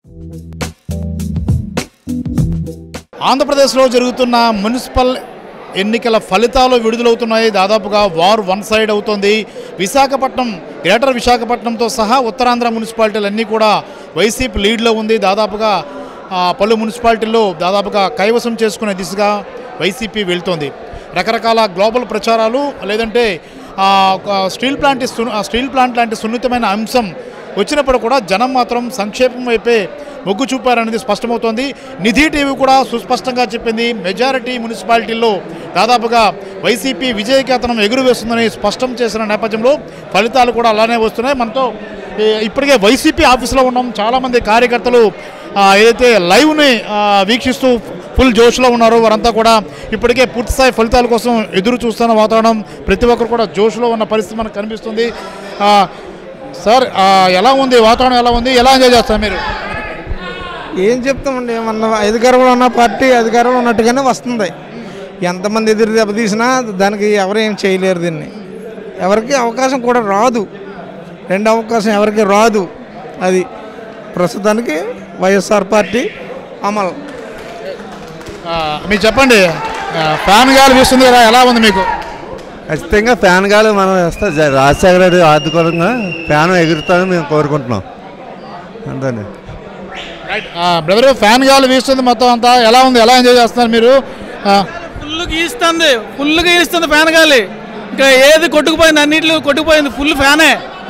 ఆంధ్రప్రదేశ్లో జరుగుతున్న మున్సిపల్ ఎన్నికల ఫలితాలు విడుదలవుతున్నాయి దాదాపుగా వార్ వన్ సైడ్ అవుతోంది విశాఖపట్నం గ్రేటర్ విశాఖపట్నంతో సహా ఉత్తరాంధ్ర మున్సిపాలిటీలన్నీ కూడా వైసీపీ లీడ్లో ఉంది దాదాపుగా ఆ, పలు మున్సిపాలిటీల్లో దాదాపుగా కైవసం చేసుకునే దిశగా వైసీపీ వెళ్తోంది రకరకాల గ్లోబల్ ప్రచారాలు లేదంటే ఆ, ఒక స్టీల్ ప్లాంట్ సు- ఆ స్టీల్ ప్లాంట్ లాంటి సున్నితమైన అంశం వచ్చినప్పుడు కూడా జనం మాత్రం సంక్షేమం వైపే మొగ్గు చూపారనేది స్పష్టమవుతోంది నిధి టీవీ కూడా సుస్పష్టంగా చెప్పింది మెజారిటీ మున్సిపాలిటీల్లో దాదాపుగా వైసీపీ విజయకేతనం ఎగురువేస్తుందని స్పష్టం చేసిన నేపథ్యంలో ఫలితాలు కూడా అలానే వస్తున్నాయి మనతో ఏ, ఇప్పటికే వైసీపీ ఆఫీసులో ఉన్నాం చాలామంది కార్యకర్తలు ఆ, ఏదైతే లైవ్ని ఆ, వీక్షిస్తూ ఫుల్ జోష్లో ఉన్నారో వారంతా కూడా ఇప్పటికే పూర్తిస్థాయి ఫలితాల కోసం ఎదురు చూస్తున్న వాతావరణం ప్రతి ఒక్కరు కూడా జోష్లో ఉన్న పరిస్థితి మనకు కనిపిస్తుంది ఆ, సార్ ఆ, ఎలా ఉంది వాతావరణం ఎలా ఉంది ఎలా ఎంజాయ్ చేస్తారు మీరు ఏం చెప్తామండి మన అధికారంలో ఉన్న పార్టీ అధికారంలో ఉన్నట్టుగానే వస్తుంది ఎంతమంది ఎదురు దెబ్బతీసినా దానికి ఎవరు ఏం చేయలేరు దీన్ని ఎవరికి అవకాశం కూడా రాదు రెండో అవకాశం ఎవరికి రాదు అది ప్రస్తుతానికి వైఎస్ఆర్ పార్టీ అమలు ఆ, మీరు చెప్పండి ఆ, ఫ్యాన్ గాలి వీస్తుంది కదా ఎలా ఉంది మీకు ఖచ్చితంగా ఫ్యాన్ గాలి మనం వేస్తే జ- రాజశేఖర రెడ్డి ఆర్థికంగా ఫ్యాన్ ఎగురుతామని మేము కోరుకుంటున్నాం అంతే రైట్ బ్రదర్ ఫ్యాన్ గాలి వీస్తుంది మొత్తం అంతా ఎలా ఉంది ఎలా ఎంజాయ్ చేస్తున్నారు మీరు ఆ, ఫుల్ గీస్తుంది ఫుల్ గీస్తుంది ఫ్యాన్ గాలి ఇంకా ఏది కొట్టుకుపోయింది అన్నిట్లో కొట్టుకుపోయింది ఫుల్ ఫ్యానే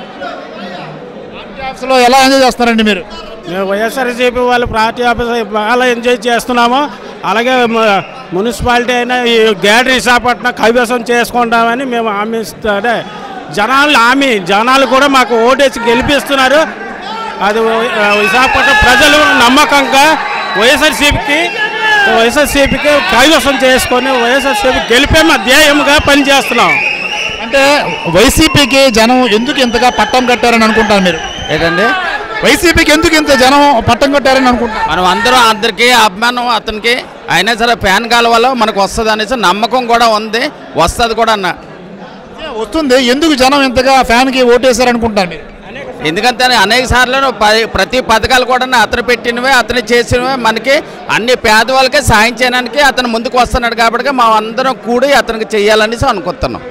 ఆఫీస్లో ఎలా ఎంజాయ్ చేస్తున్నారండి మీరు మేము వైఎస్ఆర్సీపీ వాళ్ళు పార్టీ ఆఫీస్ బాగా ఎంజాయ్ చేస్తున్నాము అలాగే మ- మున్సిపాలిటీ అయినా ఈ గ్రేటర్ విశాఖపట్నం కైవసం చేసుకుంటామని మేము హామీ ఇస్తా- అదే జనాలు హామీ జనాలు కూడా మాకు ఓటేసి గెలిపిస్తున్నారు అది వ- విశాఖపట్నం ప్రజలు నమ్మకంగా వైఎస్ఆర్సీపీకి వైఎస్ఆర్సీపీకి కైవసం చేసుకొని వైఎస్ఆర్సీపీ గెలిపే మా ధ్యేయంగా పనిచేస్తున్నాం అంటే వైసీపీకి జనం ఎందుకు ఇంతగా పట్టం కట్టారని అనుకుంటారు మీరు ఏంటండి వైసీపీకి ఎందుకు ఇంత జనం పట్టం కట్టారని అనుకుంటారు మనం అందరం అందరికీ అభిమానం అతనికి అయినా సరే ఫ్యాన్ గాల వల్ల మనకు వస్తుంది అనేసి నమ్మకం కూడా ఉంది వస్తుంది కూడా అన్న వస్తుంది ఎందుకు జనం ఇంతగా ఫ్యాన్కి ఓటేశారు అనుకుంటారు మీరు ఎందుకంటే అనేక సార్లు ప- ప్రతి పథకాలు కూడా అతను పెట్టినవే అతను చేసినవే మనకి అన్ని పేదవాళ్ళకే సాయం చేయడానికి అతను ముందుకు వస్తున్నాడు కాబట్టి మా అందరం కూడి అతనికి చెయ్యాలనేసి అనుకుంటున్నాం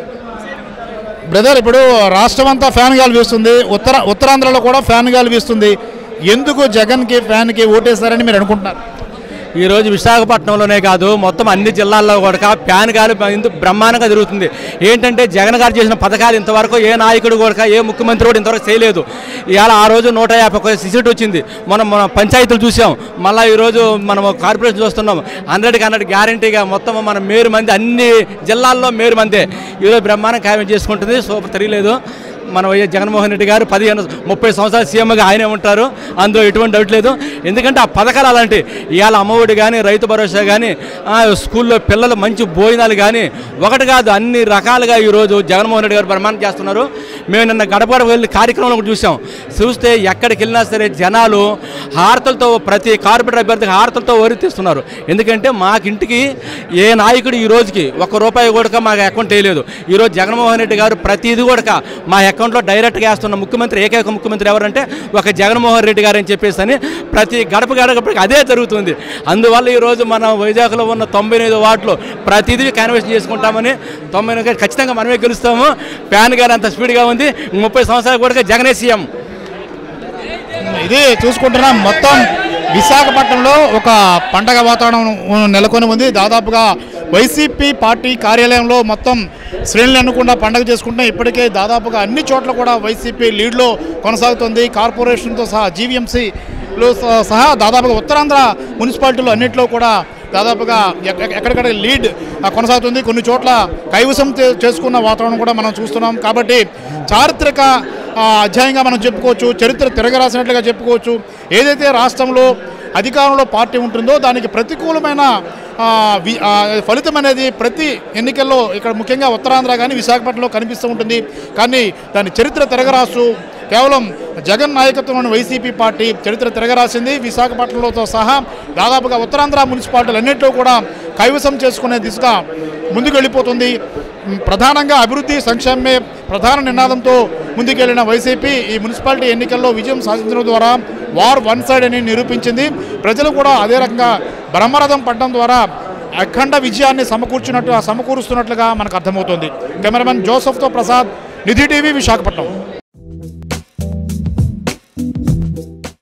బ్రదర్ ఇప్పుడు రాష్ట్రం అంతా ఫ్యాన్ గాలి వీస్తుంది ఉత్తర ఉత్తరాంధ్రలో కూడా ఫ్యాన్ గాలి వీస్తుంది ఎందుకు జగన్కి ఫ్యాన్కి ఓటేశారని మీరు అనుకుంటున్నారు ఈరోజు విశాఖపట్నంలోనే కాదు మొత్తం అన్ని జిల్లాల్లో కూడా ప్యాన్ గాలి ఇంత బ్రహ్మాండంగా జరుగుతుంది ఏంటంటే జగన్ గారు చేసిన పథకాలు ఇంతవరకు ఏ నాయకుడు కూడా ఏ ముఖ్యమంత్రి కూడా ఇంతవరకు చేయలేదు ఇవాళ ఆ రోజు నూట యాభై ఒక సీట్ వచ్చింది మనం మన పంచాయతీలు చూసాం మళ్ళీ ఈరోజు మనం కార్పొరేషన్ చూస్తున్నాం హండ్రెడ్కి హండ్రెడ్ గ్యారంటీగా మొత్తం మన మేరు మంది అన్ని జిల్లాల్లో మేరు మందే ఈరోజు బ్రహ్మాండం ఖాయం చేసుకుంటుంది సూపర్ తెలియలేదు మన వైఎస్ జగన్మోహన్ రెడ్డి గారు పదిహేను ముప్పై సంవత్సరాలు సీఎంగా ఆయనే ఉంటారు అందులో ఎటువంటి డౌట్ లేదు ఎందుకంటే ఆ పథకాలు అలాంటి ఇవాళ అమ్మఒడి కానీ రైతు భరోసా కానీ ఆ, స్కూల్లో పిల్లలు మంచి భోజనాలు కానీ ఒకటి కాదు అన్ని రకాలుగా ఈరోజు జగన్మోహన్ రెడ్డి గారు ప్రమాణం చేస్తున్నారు మేము నిన్న గడప గడప వెళ్ళి కార్యక్రమంలో కూడా చూసాం చూస్తే ఎక్కడికి వెళ్ళినా సరే జనాలు హారతలతో ప్రతి కార్పొరేటర్ అభ్యర్థికి హారతలతో ఓరితీస్తున్నారు ఎందుకంటే మాకింటికి ఏ నాయకుడు ఈ రోజుకి ఒక్క రూపాయి కూడా మాకు అకౌంట్ వేయలేదు ఈరోజు జగన్మోహన్ రెడ్డి గారు ప్రతిదీ కూడా మా అకౌంట్లో డైరెక్ట్గా వేస్తున్న ముఖ్యమంత్రి ఏకైక ముఖ్యమంత్రి ఎవరంటే ఒక జగన్మోహన్ రెడ్డి గారు అని చెప్పేసి అని ప్రతి గడప గడపకి అదే జరుగుతుంది అందువల్ల ఈరోజు మన వైజాగ్లో ఉన్న తొంభై ఎనిమిది వార్డులు ప్రతిదీ కన్వర్షన్ చేసుకుంటామని తొంభై ఎనిమిది ఖచ్చితంగా మనమే గెలుస్తాము ఫ్యాన్ గారు అంత స్పీడ్గా ఉంది ముప్పై సంవత్సరాలు కూడా జగనే సీఎం ఇది చూసుకుంటున్నాం మొత్తం విశాఖపట్నంలో ఒక పండగ వాతావరణం నెలకొని ఉంది దాదాపుగా వైసీపీ పార్టీ కార్యాలయంలో మొత్తం శ్రేణులు అనకుండా పండగ చేసుకుంటే ఇప్పటికే దాదాపుగా అన్ని చోట్ల కూడా వైసీపీ లీడ్లో కొనసాగుతుంది కార్పొరేషన్తో సహా జీవీఎంసీలో సహా దాదాపుగా ఉత్తరాంధ్ర మున్సిపాలిటీలు అన్నింటిలో కూడా దాదాపుగా ఎక్క- ఎక్కడెక్కడ లీడ్ ఆ, కొనసాగుతుంది కొన్ని చోట్ల కైవసం చే- చేసుకున్న వాతావరణం కూడా మనం చూస్తున్నాం కాబట్టి చారిత్రక ఆ, అధ్యాయంగా మనం చెప్పుకోవచ్చు చరిత్ర తిరగరాసినట్లుగా చెప్పుకోవచ్చు ఏదైతే రాష్ట్రంలో అధికారంలో పార్టీ ఉంటుందో దానికి ప్రతికూలమైన ఆ, వి- ఆ, ఫలితం అనేది ప్రతి ఎన్నికల్లో ఇక్కడ ముఖ్యంగా ఉత్తరాంధ్ర కానీ విశాఖపట్నంలో కనిపిస్తూ ఉంటుంది కానీ దాని చరిత్ర తిరగరాసు కేవలం జగన్ నాయకత్వంలోని వైసీపీ పార్టీ చరిత్ర తిరగరాసింది విశాఖపట్నంలోతో సహా దాదాపుగా ఉత్తరాంధ్ర మున్సిపాలిటీలు అన్నింటిలో కూడా కైవసం చేసుకునే దిశగా ముందుకు వెళ్ళిపోతుంది ఉమ్, ప్రధానంగా అభివృద్ధి సంక్షేమమే ప్రధాన నినాదంతో ముందుకెళ్లిన వైసీపీ ఈ మున్సిపాలిటీ ఎన్నికల్లో విజయం సాధించడం ద్వారా వార్ వన్ సైడ్ అని నిరూపించింది ప్రజలు కూడా అదే రకంగా బ్రహ్మరథం పట్టడం ద్వారా అఖండ విజయాన్ని సమకూర్చున్నట్టు సమకూరుస్తున్నట్లుగా మనకు అర్థమవుతుంది కెమెరామెన్ జోసెఫ్తో ప్రసాద్ నిధి టీవీ విశాఖపట్నం